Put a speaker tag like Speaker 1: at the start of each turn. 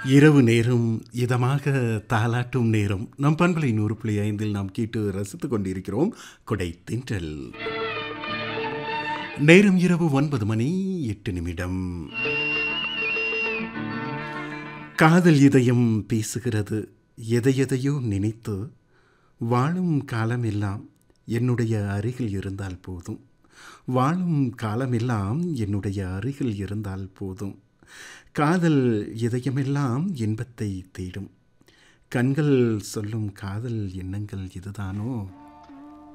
Speaker 1: இரவு நேரம் இதமாக தாலாட்டும் நேரம் நம் பண்பலை நூறு புள்ளி ஐந்தில் நாம் கேட்டு ரசித்துக் கொண்டிருக்கிறோம் கொடை தின்றல் நேரம் இரவு ஒன்பது மணி எட்டு நிமிடம் காதல் இதயம் பேசுகிறது எதையெதையோ நினைத்து வாழும் காலமெல்லாம் என்னுடைய அருகில் இருந்தால் போதும் வாழும் காலமெல்லாம் என்னுடைய அருகில் இருந்தால் போதும் காதல் இதயமெல்லாம் இன்பத்தை தேடும் கண்கள் சொல்லும் காதல் எண்ணங்கள் இதுதானோ